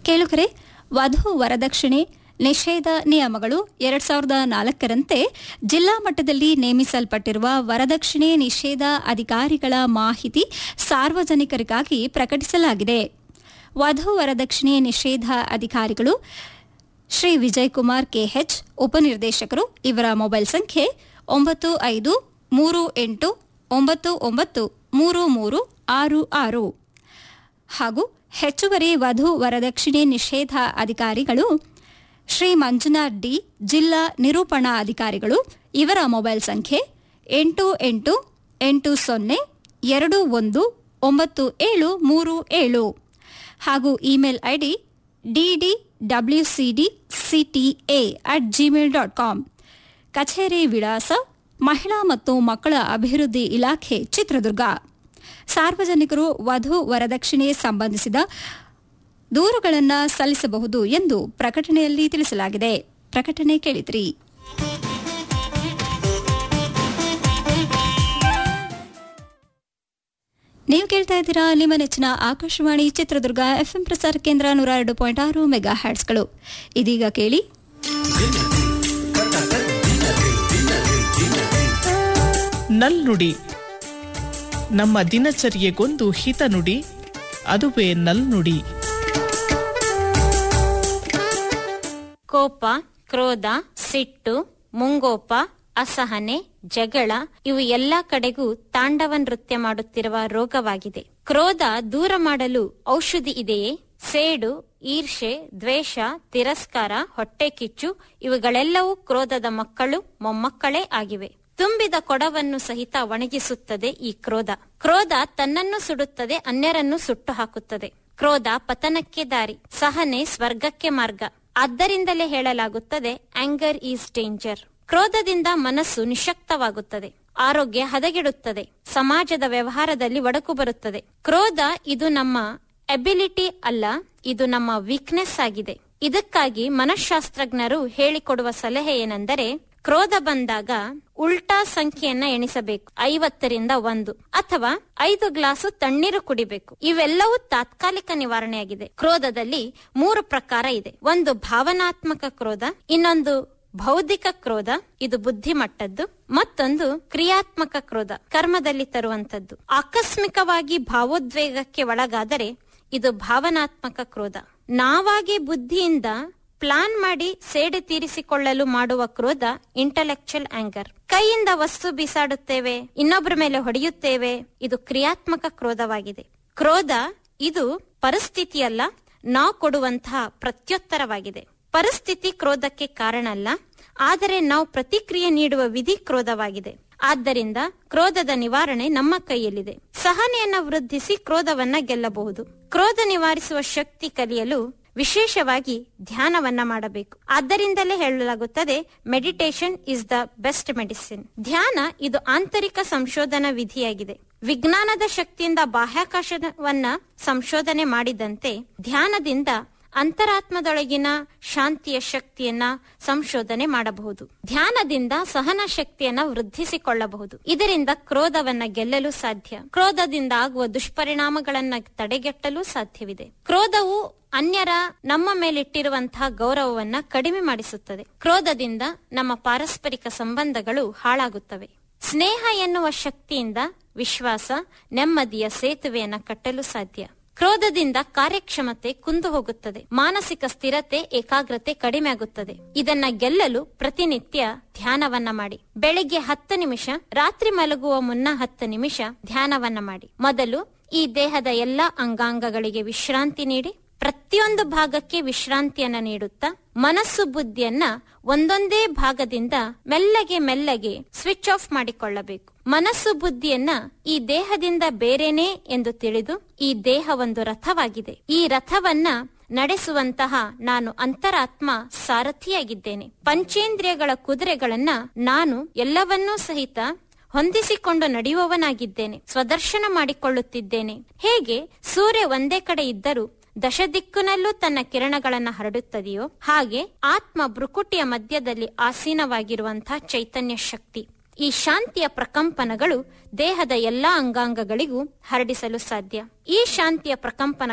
ಕೇಳುಗರೆ ವಧು ವರದಕ್ಷಿಣೆ ನಿಷೇಧ ನಿಯಮಗಳು ಎರಡ್ ಸಾವಿರದ ನಾಲ್ಕರಂತೆ ಜಿಲ್ಲಾ ಮಟ್ಟದಲ್ಲಿ ನೇಮಿಸಲ್ಪಟ್ಟಿರುವ ವರದಕ್ಷಿಣೆ ನಿಷೇಧ ಅಧಿಕಾರಿಗಳ ಮಾಹಿತಿ ಸಾರ್ವಜನಿಕರಿಗಾಗಿ ಪ್ರಕಟಿಸಲಾಗಿದೆ ವಧು ವರದಕ್ಷಿಣೆ ನಿಷೇಧ ಅಧಿಕಾರಿಗಳು ಶ್ರೀ ವಿಜಯಕುಮಾರ್ ಕೆಎಚ್ ಉಪನಿರ್ದೇಶಕರು ಇವರ ಮೊಬೈಲ್ ಸಂಖ್ಯೆ ಒಂಬತ್ತು ಐದು ಮೂರು ಎಂಟು ಒಂಬತ್ತು ಒಂಬತ್ತು ಮೂರು ಮೂರು ಆರು ಆರು ಹಾಗೂ ಹೆಚ್ಚುವರಿ ವಧು ವರದಕ್ಷಿಣೆ ನಿಷೇಧ ಅಧಿಕಾರಿಗಳು ಶ್ರೀ ಮಂಜುನಾಥ್ ಡಿ ಜಿಲ್ಲಾ ನಿರೂಪಣಾ ಅಧಿಕಾರಿಗಳು ಇವರ ಮೊಬೈಲ್ ಸಂಖ್ಯೆ ಎಂಟು ಎಂಟು ಎಂಟು ಸೊನ್ನೆ ಎರಡು ಒಂದು ಒಂಬತ್ತು ಏಳು ಮೂರು ಏಳು ಹಾಗೂ email ID D D W C D C T A at Gmail dot com ಕಚೇರಿ ವಿಳಾಸ ಮಹಿಳಾ ಮತ್ತು ಮಕ್ಕಳ ಅಭಿವೃದ್ಧಿ ಇಲಾಖೆ ಚಿತ್ರದುರ್ಗ ಸಾರ್ವಜನಿಕರು ವಧು ವರದಕ್ಷಿಣೆ ಸಂಬಂಧಿಸಿದ ದೂರುಗಳನ್ನು ಸಲ್ಲಿಸಬಹುದು ಎಂದು ಪ್ರಕಟಣೆಯಲ್ಲಿ ತಿಳಿಸಲಾಗಿದೆ ಪ್ರಕಟಣೆ ಕೇಳಿದ್ರಿ ನೀವು ಕೇಳ್ತಾ ಇದ್ದೀರಾ ನಿಮ್ಮ ನೆಚ್ಚಿನ ಆಕಾಶವಾಣಿ ಚಿತ್ರದುರ್ಗ ಎಫ್ಎಂ ಪ್ರಸಾರ ಕೇಂದ್ರ ನೂರ ಎರಡು ಪಾಯಿಂಟ್ ಆರು ಮೆಗಾ ಹ್ಯಾಟ್ಸ್ಗಳು ಇದೀಗ ಕೇಳಿ ನಲ್ನುಡಿ ನಮ್ಮ ದಿನಚರ್ಯೆಗೊಂದು ಹಿತನುಡಿ ಅದುವೇ ನಲ್ನುಡಿ ಕೋಪ ಕ್ರೋಧ ಸಿಟ್ಟು ಮುಂಗೋಪ ಅಸಹನೆ ಜಗಳ ಇವು ಎಲ್ಲಾ ಕಡೆಗೂ ತಾಂಡವ ನೃತ್ಯ ಮಾಡುತ್ತಿರುವ ರೋಗವಾಗಿದೆ ಕ್ರೋಧ ದೂರ ಮಾಡಲು ಔಷಧಿ ಇದೆಯೇ ಸೇಡು ಈರ್ಷೆ ದ್ವೇಷ ತಿರಸ್ಕಾರ ಹೊಟ್ಟೆ ಕಿಚ್ಚು ಇವುಗಳೆಲ್ಲವೂ ಕ್ರೋಧದ ಮಕ್ಕಳು ಮೊಮ್ಮಕ್ಕಳೇ ಆಗಿವೆ ತುಂಬಿದ ಕೊಡವನ್ನು ಸಹಿತ ಒಣಗಿಸುತ್ತದೆ ಈ ಕ್ರೋಧ ಕ್ರೋಧ ತನ್ನನ್ನು ಸುಡುತ್ತದೆ ಅನ್ಯರನ್ನು ಸುಟ್ಟು ಹಾಕುತ್ತದೆ ಕ್ರೋಧ ಪತನಕ್ಕೆ ದಾರಿ ಸಹನೆ ಸ್ವರ್ಗಕ್ಕೆ ಮಾರ್ಗ ಆದ್ದರಿಂದಲೇ ಹೇಳಲಾಗುತ್ತದೆ ಆಂಗರ್ ಈಸ್ ಡೇಂಜರ್ ಕ್ರೋಧದಿಂದ ಮನಸ್ಸು ನಿಶಕ್ತವಾಗುತ್ತದೆ ಆರೋಗ್ಯ ಹದಗೆಡುತ್ತದೆ ಸಮಾಜದ ವ್ಯವಹಾರದಲ್ಲಿ ಒಡಕು ಬರುತ್ತದೆ ಕ್ರೋಧ ಇದು ನಮ್ಮ ಎಬಿಲಿಟಿ ಅಲ್ಲ ಇದು ನಮ್ಮ ವೀಕ್ನೆಸ್ ಆಗಿದೆ ಇದಕ್ಕಾಗಿ ಮನಃಶಾಸ್ತ್ರಜ್ಞರು ಹೇಳಿಕೊಡುವ ಸಲಹೆ ಏನೆಂದರೆ ಕ್ರೋಧ ಬಂದಾಗ ಉಲ್ಟಾ ಸಂಖ್ಯೆಯನ್ನ ಎಣಿಸಬೇಕು ಐವತ್ತರಿಂದ ಒಂದು ಅಥವಾ ಐದು ಗ್ಲಾಸು ತಣ್ಣೀರು ಕುಡಿಬೇಕು ಇವೆಲ್ಲವೂ ತಾತ್ಕಾಲಿಕ ನಿವಾರಣೆಯಾಗಿದೆ ಕ್ರೋಧದಲ್ಲಿ ಮೂರು ಪ್ರಕಾರ ಇದೆ ಒಂದು ಭಾವನಾತ್ಮಕ ಕ್ರೋಧ ಇನ್ನೊಂದು ಬೌದ್ಧಿಕ ಕ್ರೋಧ ಇದು ಬುದ್ಧಿಮಟ್ಟದ್ದು ಮತ್ತೊಂದು ಕ್ರಿಯಾತ್ಮಕ ಕ್ರೋಧ ಕರ್ಮದಲ್ಲಿ ತರುವಂತದ್ದು ಆಕಸ್ಮಿಕವಾಗಿ ಭಾವೋದ್ವೇಗಕ್ಕೆ ಒಳಗಾದರೆ ಇದು ಭಾವನಾತ್ಮಕ ಕ್ರೋಧ ನಾವಾಗಿ ಬುದ್ಧಿಯಿಂದ ಪ್ಲಾನ್ ಮಾಡಿ ಸೇಡು ತೀರಿಸಿಕೊಳ್ಳಲು ಮಾಡುವ ಕ್ರೋಧ ಇಂಟೆಲೆಕ್ಚುಯಲ್ ಆಂಗರ್ ಕೈಯಿಂದ ವಸ್ತು ಬಿಸಾಡುತ್ತೇವೆ ಇನ್ನೊಬ್ಬರ ಮೇಲೆ ಹೊಡೆಯುತ್ತೇವೆ ಇದು ಕ್ರಿಯಾತ್ಮಕ ಕ್ರೋಧವಾಗಿದೆ ಕ್ರೋಧ ಇದು ಪರಿಸ್ಥಿತಿಯಲ್ಲ ನಾವು ಕೊಡುವಂತಹ ಪ್ರತ್ಯುತ್ತರವಾಗಿದೆ ಪರಿಸ್ಥಿತಿ ಕ್ರೋಧಕ್ಕೆ ಕಾರಣ ಅಲ್ಲ ಆದರೆ ನಾವು ಪ್ರತಿಕ್ರಿಯೆ ನೀಡುವ ವಿಧಿ ಕ್ರೋಧವಾಗಿದೆ ಆದ್ದರಿಂದ ಕ್ರೋಧದ ನಿವಾರಣೆ ನಮ್ಮ ಕೈಯಲ್ಲಿದೆ ಸಹನೆಯನ್ನ ವೃದ್ಧಿಸಿ ಕ್ರೋಧವನ್ನ ಗೆಲ್ಲಬಹುದು ಕ್ರೋಧ ನಿವಾರಿಸುವ ಶಕ್ತಿ ಕಲಿಯಲು ವಿಶೇಷವಾಗಿ ಧ್ಯಾನವನ್ನ ಮಾಡಬೇಕು ಆದ್ದರಿಂದಲೇ ಹೇಳಲಾಗುತ್ತದೆ meditation is the best medicine ಧ್ಯಾನ ಇದು ಆಂತರಿಕ ಸಂಶೋಧನಾ ವಿಧಿಯಾಗಿದೆ ವಿಜ್ಞಾನದ ಶಕ್ತಿಯಿಂದ ಬಾಹ್ಯಾಕಾಶವನ್ನ ಸಂಶೋಧನೆ ಮಾಡಿದಂತೆ ಧ್ಯಾನದಿಂದ ಅಂತರಾತ್ಮದೊಳಗಿನ ಶಾಂತಿಯ ಶಕ್ತಿಯನ್ನ ಸಂಶೋಧನೆ ಮಾಡಬಹುದು ಧ್ಯಾನದಿಂದ ಸಹನ ಶಕ್ತಿಯನ್ನ ವೃದ್ಧಿಸಿಕೊಳ್ಳಬಹುದು ಇದರಿಂದ ಕ್ರೋಧವನ್ನ ಗೆಲ್ಲಲು ಸಾಧ್ಯ ಕ್ರೋಧದಿಂದ ಆಗುವ ದುಷ್ಪರಿಣಾಮಗಳನ್ನ ತಡೆಗಟ್ಟಲು ಸಾಧ್ಯವಿದೆ ಕ್ರೋಧವು ಅನ್ಯರ ನಮ್ಮ ಮೇಲಿಟ್ಟಿರುವಂತಹ ಗೌರವವನ್ನ ಕಡಿಮೆ ಮಾಡಿಸುತ್ತದೆ ಕ್ರೋಧದಿಂದ ನಮ್ಮ ಪಾರಸ್ಪರಿಕ ಸಂಬಂಧಗಳು ಹಾಳಾಗುತ್ತವೆ ಸ್ನೇಹ ಎನ್ನುವ ಶಕ್ತಿಯಿಂದ ವಿಶ್ವಾಸ ನೆಮ್ಮದಿಯ ಸೇತುವೆಯನ್ನ ಕಟ್ಟಲು ಸಾಧ್ಯ ಕ್ರೋಧದಿಂದ ಕಾರ್ಯಕ್ಷಮತೆ ಕುಂದು ಹೋಗುತ್ತದೆ ಮಾನಸಿಕ ಸ್ಥಿರತೆ ಏಕಾಗ್ರತೆ ಕಡಿಮೆ ಆಗುತ್ತದೆ ಇದನ್ನ ಗೆಲ್ಲಲು ಪ್ರತಿನಿತ್ಯ ಧ್ಯಾನವನ್ನ ಮಾಡಿ ಬೆಳಿಗ್ಗೆ ಹತ್ತು ನಿಮಿಷ ರಾತ್ರಿ ಮಲಗುವ ಮುನ್ನ ಹತ್ತು ನಿಮಿಷ ಧ್ಯಾನವನ್ನ ಮಾಡಿ ಮೊದಲು ಈ ದೇಹದ ಎಲ್ಲಾ ಅಂಗಾಂಗಗಳಿಗೆ ವಿಶ್ರಾಂತಿ ನೀಡಿ ಪ್ರತಿಯೊಂದು ಭಾಗಕ್ಕೆ ವಿಶ್ರಾಂತಿಯನ್ನ ನೀಡುತ್ತಾ ಮನಸ್ಸು ಬುದ್ಧಿಯನ್ನ ಒಂದೊಂದೇ ಭಾಗದಿಂದ ಮೆಲ್ಲಗೆ ಮೆಲ್ಲಗೆ ಸ್ವಿಚ್ ಆಫ್ ಮಾಡಿಕೊಳ್ಳಬೇಕು ಮನಸ್ಸು ಬುದ್ಧಿಯನ್ನ ಈ ದೇಹದಿಂದ ಬೇರೆನೇ ಎಂದು ತಿಳಿದು ಈ ದೇಹ ಒಂದು ರಥವಾಗಿದೆ ಈ ರಥವನ್ನ ನಡೆಸುವಂತಹ ನಾನು ಅಂತರಾತ್ಮ ಸಾರಥಿಯಾಗಿದ್ದೇನೆ ಪಂಚೇಂದ್ರಿಯಗಳ ಕುದುರೆಗಳನ್ನ ನಾನು ಎಲ್ಲವನ್ನೂ ಸಹಿತ ಹೊಂದಿಸಿಕೊಂಡು ನಡೆಯುವವನಾಗಿದ್ದೇನೆ ಸ್ವದರ್ಶನ ಮಾಡಿಕೊಳ್ಳುತ್ತಿದ್ದೇನೆ ಹೇಗೆ ಸೂರ್ಯ ಒಂದೇ ಕಡೆ ಇದ್ದರೂ ದಶದಿಕ್ಕಿನಲ್ಲೂ ತನ್ನ ಕಿರಣಗಳನ್ನ ಹರಡುತ್ತದೆಯೋ ಹಾಗೆ ಆತ್ಮ ಭ್ರುಕುಟಿಯ ಮಧ್ಯದಲ್ಲಿ ಆಸೀನವಾಗಿರುವಂತಹ ಚೈತನ್ಯ ಶಕ್ತಿ ಈ ಶಾಂತಿಯ ಪ್ರಕಂಪನಗಳು ದೇಹದ ಎಲ್ಲಾ ಅಂಗಾಂಗಗಳಿಗೂ ಹರಡಿಸಲು ಸಾಧ್ಯ ಈ ಶಾಂತಿಯ ಪ್ರಕಂಪನ